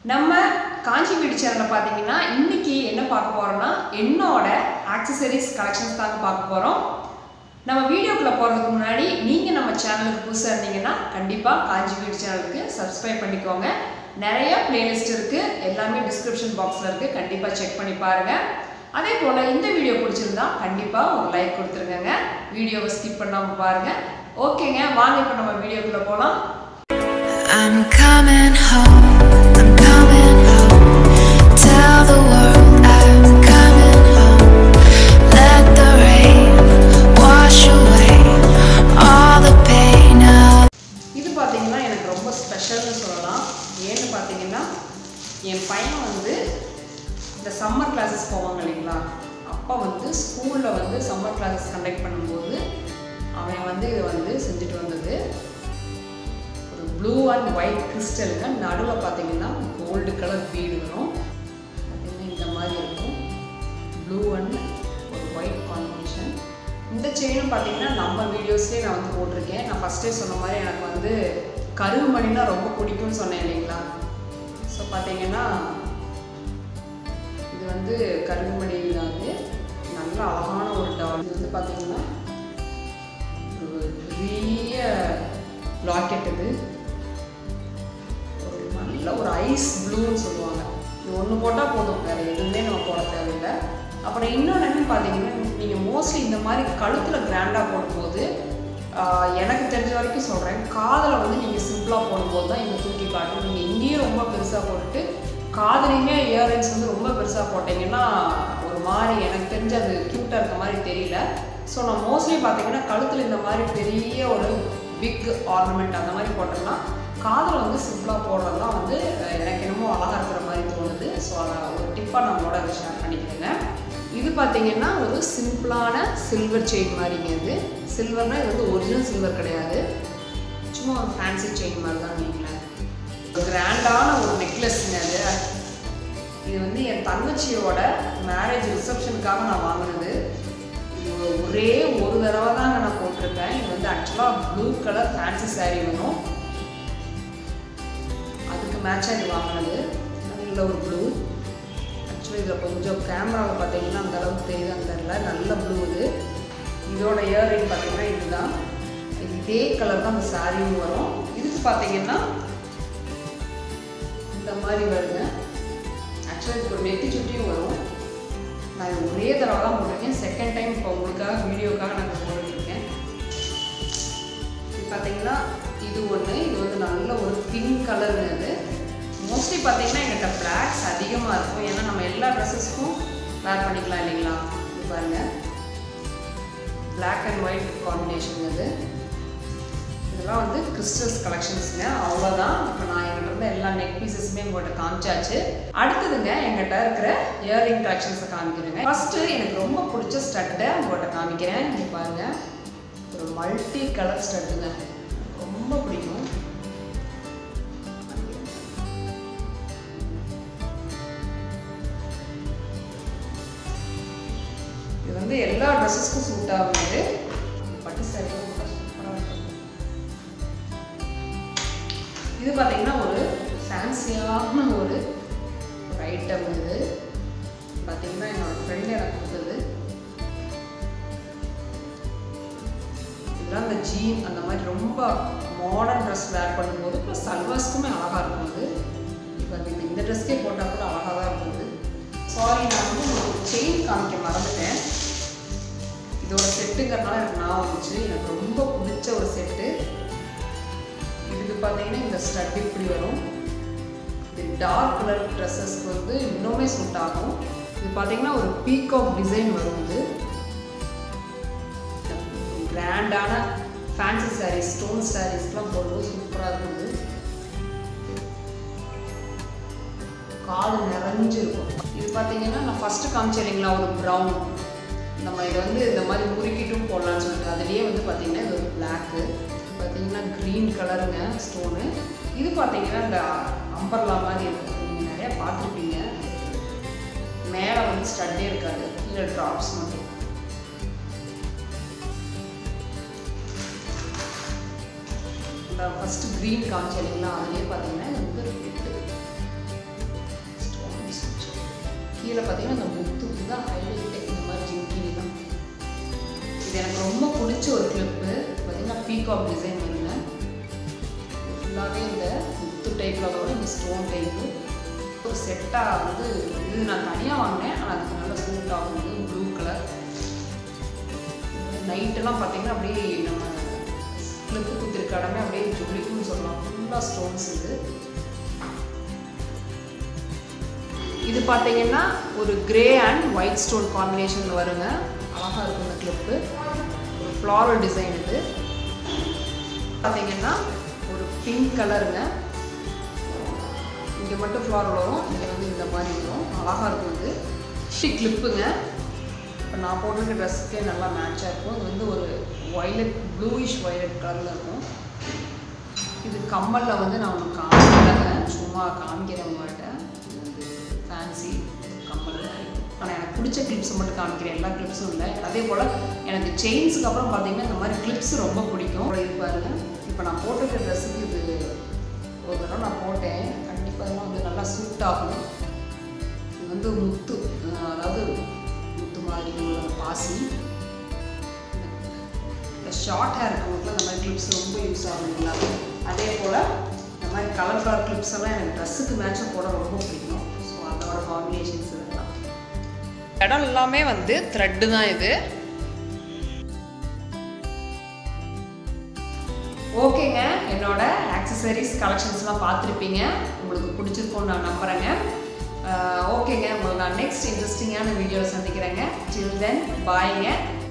நம்ம காஞ்சி பியூட்டி சேனலில் பார்த்தீங்கன்னா இன்னைக்கு என்ன பார்க்க போறோம்னா என்னோட ஆக்சசரிஸ் கலெக்ஷன்ஸ் தாங்க பார்க்க போகிறோம் நம்ம வீடியோக்குள்ளே போகிறதுக்கு முன்னாடி நீங்கள் நம்ம சேனலுக்கு புதுசாக இருந்தீங்கன்னா கண்டிப்பாக காஞ்சி பியூட்டி சேனலுக்கு சப்ஸ்கிரைப் பண்ணிக்கோங்க நிறைய பிளேலிஸ்ட் இருக்குது எல்லாமே டிஸ்கிரிப்ஷன் பாக்ஸில் இருக்குது கண்டிப்பாக செக் பண்ணி பாருங்கள் அதே போல் இந்த வீடியோ பிடிச்சிருந்தா கண்டிப்பாக ஒரு லைக் கொடுத்துருங்க வீடியோவை ஸ்கிப் பண்ணாமல் பாருங்கள் ஓகேங்க வாங்க இப்போ நம்ம வீடியோக்குள்ளே போகலாம் I'm coming home. I'm coming home. Tell the world I'm coming home. Let the rain wash away all the pain of இது பார்த்தீங்கன்னா எனக்கு ரொம்ப ஸ்பெஷல்னு சொல்லலாம் ஏன்னு பார்த்தீங்கன்னா என் பையன் வந்து இந்த சம்மர் கிளாஸஸ் போவாங்க இல்லைங்களா அப்போ வந்து ஸ்கூலில் வந்து சம்மர் கிளாஸஸ் கண்டக்ட் பண்ணும்போது அவன் வந்து இதை வந்து செஞ்சுட்டு வந்தது ஒரு ப்ளூ அண்ட் ஒயிட் கிறிஸ்டலுங்க நடுவில் பார்த்தீங்கன்னா கோல்டு கலர் பீடு வரும் பார்த்தீங்கன்னா இந்த மாதிரி இருக்கும் ப்ளூ அண்ட் ஒரு ஒயிட் காம்பினேஷன் இந்த செயினும் பார்த்தீங்கன்னா நம்ம வீடியோஸ்லேயே நான் வந்து போட்டிருக்கேன் நான் ஃபஸ்ட்டே சொன்ன மாதிரி எனக்கு வந்து கருமணினா ரொம்ப பிடிக்கும்னு சொன்னேன் இல்லைங்களா ஸோ பார்த்தீங்கன்னா இது வந்து கருகுமணி வந்து நல்ல அழகான ஒரு டால் இது வந்து பார்த்தீங்கன்னா ஒரு பெரிய லாக்கெட் இது ஒரு நல்ல ஒரு ஐஸ் ப்ளூன்னு சொல்லுவாங்க இது ஒன்று போட்டால் போதும் வேறு எதுவுமே நம்ம போட தேவையில்லை அப்புறம் இன்னொன்று என்னன்னு பார்த்தீங்கன்னா நீங்கள் மோஸ்ட்லி இந்த மாதிரி கழுத்தில் கிராண்டாக போடும்போது ஆஹ், எனக்கு தெரிஞ்ச வரைக்கும் சொல்கிறேன் காதில் வந்து நீங்கள் சிம்பிளாக போடும்போது தான் இங்கே தூக்கி காட்டும் நீங்கள் இங்கேயும் ரொம்ப பெருசாக போட்டுட்டு காதுலையுமே இயர்ரிங்ஸ் வந்து ரொம்ப பெருசாக போட்டிங்கன்னா ஒரு மாதிரி எனக்கு தெரிஞ்சு அது க்யூட்டாக இருக்க மாதிரி தெரியல ஸோ நான் மோஸ்ட்லி பார்த்தீங்கன்னா கழுத்தில் இந்த மாதிரி பெரிய ஒரு பிக் ஆர்னமெண்ட் அந்த மாதிரி போட்டோம்னா காதில் வந்து சிம்பிளாக போடுறது தான் வந்து அஹ், எனக்கு என்னமோ அழகாக இருக்கிற மாதிரி தோணுது ஸோ அதை ஒரு டிப்பாக நான் உங்களோட ஷேர் பண்ணிக்கிறேங்க இது பார்த்தீங்கன்னா ஒரு சிம்பிளான சில்வர் செயின் மாதிரிங்க இது சில்வர்னால் இது வந்து ஒரிஜினல் சில்வர் கிடையாது சும்மா ஒரு ஃபேன்சி செயின் மாதிரி தான் நீங்களேன் கிராண்டான ஒரு நெக்லஸ்ங்க அது இது வந்து என் தங்கச்சியோட மேரேஜ் ரிசப்ஷனுக்காக நான் வாங்கினது இது ஒரே ஒரு தடவை தாங்க நான் போட்டிருக்கேன் இது வந்து ஆக்சுவலாக ப்ளூ கலர் ஃபேன்சி saree வேணும் அதுக்கு மேட்சாக இது வாங்கினது நல்ல ஒரு ப்ளூ ஆக்சுவலி இதில் கொஞ்சம் கேமராவில் பார்த்தீங்கன்னா அந்த அளவுக்கு தெரியுதான்னு தெரியல நல்ல ப்ளூ இது இதோட இயரிங் பார்த்தீங்கன்னா இதுதான் இது இதே கலர் தான் அந்த சாரியும் வரும் இதுக்கு பார்த்தீங்கன்னா இந்த மாதிரி வருங்க ஆக்சுவலாக இதுக்கு ஒரு நெத்தி சுட்டியும் வரும் நான் இது ஒரே தடவை தான் போட்டிருக்கேன் செகண்ட் டைம் இப்போ உங்களுக்காக வீடியோக்காக நான் இதை போட்டுருக்கேன் இது பார்த்தீங்கன்னா இது ஒன்று இது வந்து நல்ல ஒரு பிங்க் கலர் இது மோஸ்ட்லி பார்த்தீங்கன்னா எங்கிட்ட பிளாக்ஸ் அதிகமாக இருக்கும் ஏன்னா நம்ம எல்லா ட்ரெஸ்ஸஸ்க்கும் வேர் பண்ணிக்கலாம் இல்லைங்களா இது பாருங்க பிளாக் அண்ட் ஒயிட் காம்பினேஷன் இது இதெல்லாம் வந்து கிறிஸ்டல்ஸ் கலெக்ஷன்ஸுங்க அவ்வளோதான் இப்போ நான் எங்கிட்ட இருந்த எல்லா நெக் பீசஸுமே உங்கள்கிட்ட காமிச்சாச்சு அடுத்ததுங்க எங்கிட்ட இருக்கிற இயரிங் கலெக்ஷன்ஸை காமிக்கிறேங்க ஃபஸ்ட்டு எனக்கு ரொம்ப பிடிச்ச ஸ்டட்டை உங்கள்கிட்ட காமிக்கிறேன் இங்கே பாருங்கள் ஒரு மல்டி கலர் ஸ்டட்டுங்க ரொம்ப பிடிக்கும் இது வந்து எல்லா ட்ரெஸ்ஸஸ்க்கும் சூட் ஆகுது பட்டு saree கூட சூப்பராக இருக்கும் இது பார்த்தீங்கன்னா ஒரு ஃபேன்சியான ஒரு ஒரு ஐட்டம் இது பார்த்தீங்கன்னா என்னோட ஃப்ரெண்ட் எனக்கு கொடுத்தது இதெல்லாம் இந்த ஜீன் அந்த மாதிரி ரொம்ப மாடர்ன் ட்ரெஸ் வேர் பண்ணும்போது ப்ளஸ் சல்வாஸ்க்குமே அழகாக இருக்கும் அது இப்போ பார்த்தீங்கன்னா இந்த ட்ரெஸ்க்கே போட்டால் கூட அழகாக தான் இருந்தது சாரி நான் வந்து உங்களுக்கு செயின் காமிக்க மறந்துட்டேன் இதோட செட்டுங்கிறதுனால எனக்கு நான் வந்துச்சு எனக்கு ரொம்ப பிடிச்ச ஒரு செட்டு இதுக்கு பார்த்தீங்கன்னா இந்த ஸ்டட் இப்படி வரும் இது டார்க் கலர் ட்ரெஸ்ஸஸ்க்கு வந்து இன்னுமே சூட் ஆகும் இது பார்த்தீங்கன்னா ஒரு பீகாக் டிசைன் வரும் இது கிராண்டான ஃபேன்சி சாரீஸ் ஸ்டோன் சாரீஸ்லாம் போடும்போது சூப்பராக இருக்குது காது நிறைஞ்சு இருக்கும் இது பார்த்தீங்கன்னா நான் ஃபஸ்ட்டு காமிச்சேன் இல்லைங்களா ஒரு ப்ரௌன் நம்ம இதை வந்து இந்த மாதிரி முறுக்கிட்டும் போடலாம்னு சொல்லிட்டு அதுலேயே வந்து பார்த்தீங்கன்னா இது ஒரு பிளாக்கு பார்த்தீங்கன்னா க்ரீன் கலருங்க ஸ்டோனு இது பார்த்தீங்கன்னா இந்த அம்பர்லா மாதிரி இருக்கும் நீங்கள் நிறையா பார்த்துருப்பீங்க மேலே வந்து ஸ்டட்டே இருக்காது கீழே ட்ராப்ஸ் மட்டும் இந்த ஃபஸ்ட்டு க்ரீன் காமிச்சேன் இல்லைங்களா அதுலேயே பார்த்தீங்கன்னா இது வந்து ரெட்டு கீழே பார்த்தீங்கன்னா இந்த முத்து தான் ஹைலைட்டு இந்த மாதிரி ஜிங்கிலி தான் இது எனக்கு ரொம்ப பிடிச்ச ஒரு கிளிப்பு பார்த்தீங்கன்னா பீகாக் டிசைன் வருங்க ஃபுல்லாகவே இந்த முத்து டைப்பில் வரும் இந்த ஸ்டோன் டைப்பு ஒரு செட்டாக வந்து இது நான் தனியாக வாங்கினேன் ஆனால் அதுக்கு நல்ல சூட் ஆகும் வந்து ப்ளூ கலர் நைட்டெல்லாம் பார்த்தீங்கன்னா அப்படியே நம்ம கிளிப்பு குத்திருக்க இடமே அப்படியே ஜொலிக்கும்னு சொல்லலாம் ஃபுல்லாக ஸ்டோன்ஸ் இது இது பார்த்தீங்கன்னா ஒரு கிரே அண்ட் ஒயிட் ஸ்டோன் காம்பினேஷனில் வருங்க அழகாக இருக்கும் இந்த கிளிப்பு ஒரு ஃப்ளாரல் டிசைன் இது பார்த்தீங்கன்னா ஒரு பிங்க் கலருங்க இங்கே மட்டும் ஃப்ளாரல் வரும் இங்கே வந்து இந்த மாதிரி வரும் அழகாக இருக்கும் இது ஷி கிளிப்புங்க இப்போ நான் போட்டிருக்க ட்ரெஸ்ஸுக்கே நல்லா மேட்சாக இருக்கும் இது வந்து ஒரு ஒய்லட் ப்ளூயிஷ் ஒய்லட் கலரில் இருக்கும் இது கம்மலில் வந்து நான் ஒன்று காமிக்கலைங்க சும்மா காமிக்கிறேன் உங்கள்கிட்ட இது வந்து ஃபேன்சி கம்மல் ஆனால் எனக்கு பிடிச்ச கிளிப்ஸை மட்டும் காமிக்கிறேன் எல்லா கிளிப்ஸும் இல்லை அதே போல் எனக்கு செயின்ஸுக்கு அப்புறம் பார்த்தீங்கன்னா இந்த மாதிரி கிளிப்ஸ் ரொம்ப பிடிக்கும் இது பாருங்க இப்போ நான் போட்டிருக்க ட்ரெஸ்ஸுக்கு இது ஒரு தடவை நான் போட்டேன் கண்டிப்பாக இதெல்லாம் வந்து நல்லா சூட் ஆகும் இது வந்து முத்து அஹ் அதாவது முத்து மாதிரி உள்ள பாசி இந்த ஷார்ட் ஹேர் இருக்கவங்களுக்கு இந்த மாதிரி கிளிப்ஸ் ரொம்ப யூஸ் ஆகும் எல்லாமே அதே போல் இந்த மாதிரி கலர் கலர் கிளிப்ஸ் எல்லாம் எனக்கு ட்ரெஸ்ஸுக்கு மேட்சாக போட ரொம்ப பிடிக்கும் ஸோ அதோட காம்பினேஷன்ஸ் இதெல்லாம் இடம் எல்லாமே வந்து த்ரெட்டு தான் இது ஓகேங்க என்னோட ஆக்சசரிஸ் கலெக்ஷன்ஸ்லாம் பார்த்துருப்பீங்க உங்களுக்கு பிடிச்சிருக்கும்னு நான் நம்புகிறேங்க ஓகேங்க உங்களுக்கு நான் நெக்ஸ்ட் இன்ட்ரெஸ்டிங்கான வீடியோவில் சந்திக்கிறேங்க சில் தென் பாய்ங்க